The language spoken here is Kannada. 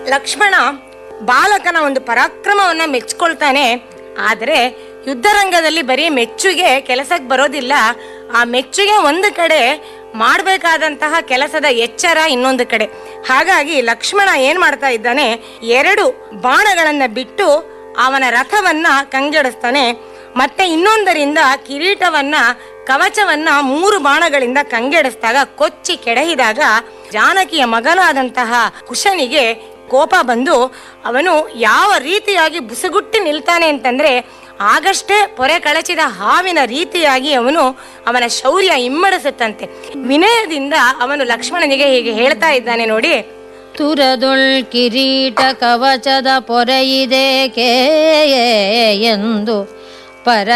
ಲಕ್ಷ್ಮಣ ಬಾಲಕನ ಒಂದು ಪರಾಕ್ರಮವನ್ನ ಮೆಚ್ಕೊಳ್ತಾನೆ ಆದರೆ ಯುದ್ಧರಂಗದಲ್ಲಿ ಬರೀ ಮೆಚ್ಚುಗೆ ಕೆಲಸಕ್ಕೆ ಬರೋದಿಲ್ಲ ಆ ಮೆಚ್ಚುಗೆ ಒಂದು ಕಡೆ ಮಾಡಬೇಕಾದಂತಹ ಕೆಲಸದ ಎಚ್ಚರ ಇನ್ನೊಂದು ಕಡೆ ಹಾಗಾಗಿ ಲಕ್ಷ್ಮಣ ಏನ್ ಮಾಡ್ತಾ ಇದ್ದಾನೆ ಎರಡು ಬಾಣಗಳನ್ನ ಬಿಟ್ಟು ಅವನ ರಥವನ್ನ ಕಂಗೆಡಿಸ್ತಾನೆ ಮತ್ತೆ ಇನ್ನೊಂದರಿಂದ ಕಿರೀಟವನ್ನ ಕವಚವನ್ನ ಮೂರು ಬಾಣಗಳಿಂದ ಕಂಗೆಡಿಸಿದಾಗ ಕೊಚ್ಚಿ ಕೆಡಹಿದಾಗ ಜಾನಕಿಯ ಮಗನಾದಂತಹ ಕುಶನಿಗೆ ಕೋಪ ಬಂದು ಅವನು ಯಾವ ರೀತಿಯಾಗಿ ಬುಸುಗುಟ್ಟಿ ನಿಲ್ತಾನೆ ಅಂತಂದ್ರೆ ಆಗಷ್ಟೇ ಪೊರೆ ಕಳಚಿದ ಹಾವಿನ ರೀತಿಯಾಗಿ ಅವನು ಅವನ ಶೌರ್ಯ ಇಮ್ಮಡಿಸುತ್ತಂತೆ ವಿನಯದಿಂದ ಅವನು ಲಕ್ಷ್ಮಣನಿಗೆ ಹೀಗೆ ಹೇಳ್ತಾ ಇದ್ದಾನೆ ನೋಡಿ ತುರದೊಳ್ ಕಿರೀಟ ಕವಚದ ಪೊರೆಯಿದೇಕೆ ಎಂದು ಪರ